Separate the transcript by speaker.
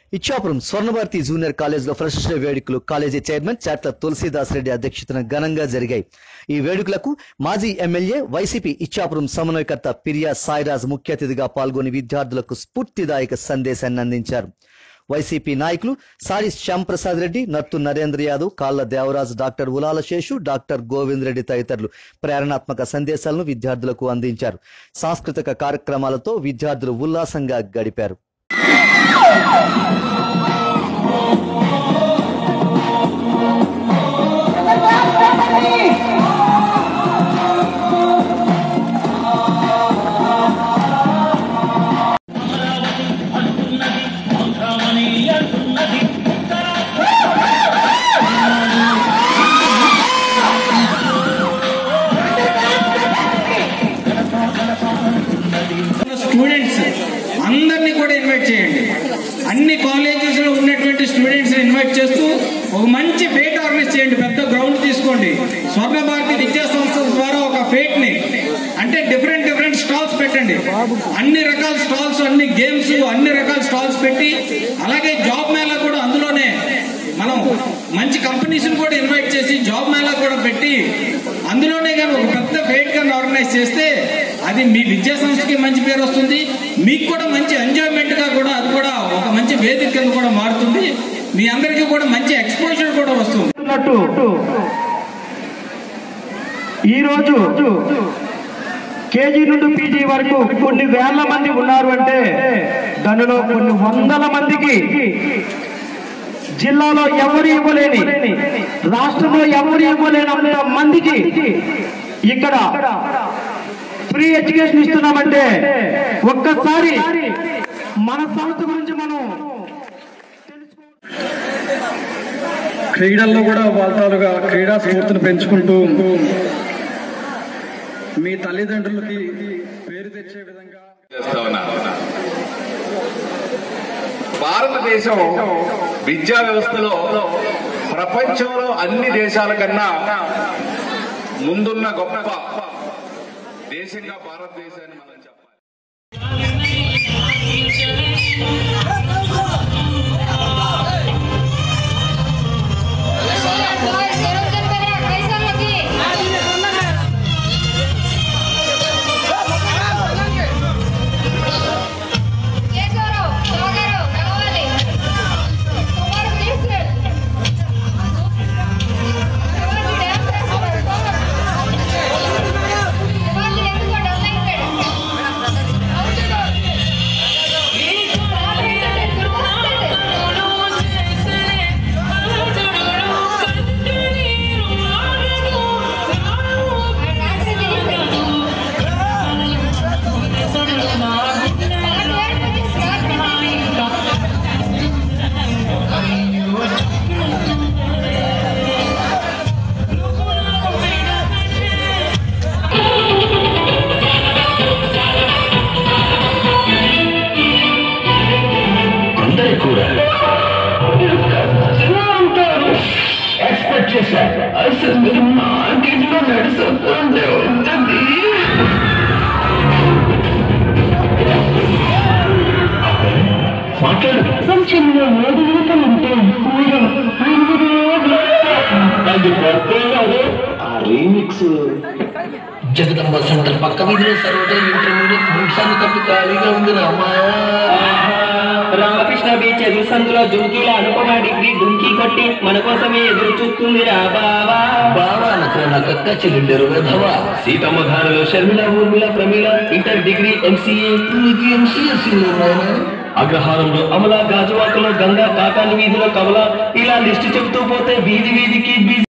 Speaker 1: Ichchapuram Swarnabharati junior కాలేజ్లో freshers day వేడుకలు college chairman Chatla Tulasidas Reddy అధ్యక్షతన ఘనంగా జరిగాయి ఈ వేడుకలకు మాజీ ఎమ్మెల్యే వైసీపీ ఇచ్చాపురం సమన్వయకర్త పిరియా సాయిరాజ్ ముఖ్య అతిథిగా పాల్గొని విద్యార్థులకు స్ఫూర్తిదాయక సందేశాన్ని అందించారు వైసీపీ నాయకులు సారి శ్యాంప్రసాద్ రెడ్డి నత్తు నరేంద్ర యాదవ్ కాళ్ల దేవరాజు డాక్టర్ ఉలాల శేషు డాక్టర్ గోవింద్ రెడ్డి తదితరులు ప్రేరణాత్మక సందేశాలను విద్యార్థులకు అందించారు సాంస్కృతిక కార్యక్రమాలతో విద్యార్థులు ఉల్లాసంగా గడిపారు
Speaker 2: స్టూడెంట్స్ అందరినీ కూడా ఇన్వైట్ చేయండి అన్ని కాలేజెస్ లో ఉన్నటువంటి స్టూడెంట్స్ ఇన్వైట్ చేస్తూ ఒక మంచి ఫేట్ ఆర్గనైజ్ చేయండి పెద్ద గ్రౌండ్ తీసుకోండి స్వర్ణ భారతి విద్యా సంస్థల ద్వారా ఒక ఫేట్ ని అంటే డిఫరెంట్ డిఫరెంట్ స్టాల్స్ పెట్టండి అన్ని రకాల స్టాల్స్ అన్ని గేమ్స్ అన్ని రకాల స్టాల్స్ పెట్టి అలాగే జాబ్ మేళా కూడా అందులోనే మనం మంచి కంపెనీస్ కూడా ఇన్వైట్ చేసి జాబ్ మేళా కూడా పెట్టి అందులోనే కానీ ఒక పెద్ద ఫేట్ కానీ ఆర్గనైజ్ చేస్తే అది మీ విద్యా సంస్థకి మంచి పేరు వస్తుంది మీకు కూడా మంచి ఎంజాయ్మెంట్ గా కూడా అది కూడా ఒక మంచి వేదిక కింద కూడా మారుతుంది మీ అందరికీ కూడా మంచి ఎక్స్పోజర్ కూడా వస్తుంది
Speaker 3: ఉన్నట్టు ఈరోజు కేజీ నుండి పీజీ వరకు కొన్ని వేల మంది ఉన్నారు అంటే దానిలో కొన్ని వందల మందికి జిల్లాలో ఎవరు ఇవ్వలేని రాష్ట్రంలో ఎవరు ఇవ్వలేనంత మందికి ఇక్కడ ఫ్రీ ఎడ్యుకేషన్ ఇస్తున్నామంటే ఒక్కసారి మన సంస్థ గురించి మనం
Speaker 4: క్రీడల్లో కూడా వాళ్ళతాలుగా క్రీడా స్ఫూర్తిని పెంచుకుంటూ మీ తల్లిదండ్రులకి పేరు తెచ్చే విధంగా
Speaker 5: చేస్తా ఉన్నా భారతదేశం విద్యా వ్యవస్థలో ప్రపంచంలో అన్ని దేశాల కన్నా ముందున్న గొప్ప దేశంగా భారతదేశాన్ని మనం చెప్పాలి
Speaker 6: అందరి కూడా ఎక్స్పెక్ట్ చేశారు అసలు మీరు మార్కెట్లో నడుస్తుంటే ఉంటుంది మాట్లాడు ప్రపంచంలో ఏడు రూపాయలు ఉంటే మీరు అది ప్రత్యేకాలు ఆ రీమిక్స్ జగదంబ సెంటర్ పక్క వీధిలో సర్వోదయ ఇంటర్మీడియట్ ముగిసాను తప్పి ఖాళీగా ఉంది రామా
Speaker 7: రామకృష్ణ బీచ్ ఎదురు సందులో జుంకీల అనుపమ డిగ్రీ డుంకీ కొట్టి మన కోసమే ఎదురు చూస్తుంది రా బావా
Speaker 6: బావా నాకు నా కక్క చెల్లిండరు వెధవా
Speaker 7: సీతమ్మ ధారలో Sharmila Urmila Pramila inter degree MCA
Speaker 6: నీకు ఎంసీఎస్
Speaker 7: అగ్రహారంలో అమల గాజువాకలో గంగా కాకాని వీధిలో కమల ఇలా లిస్టు చెబుతూ పోతే వీధి వీధికి బిజీ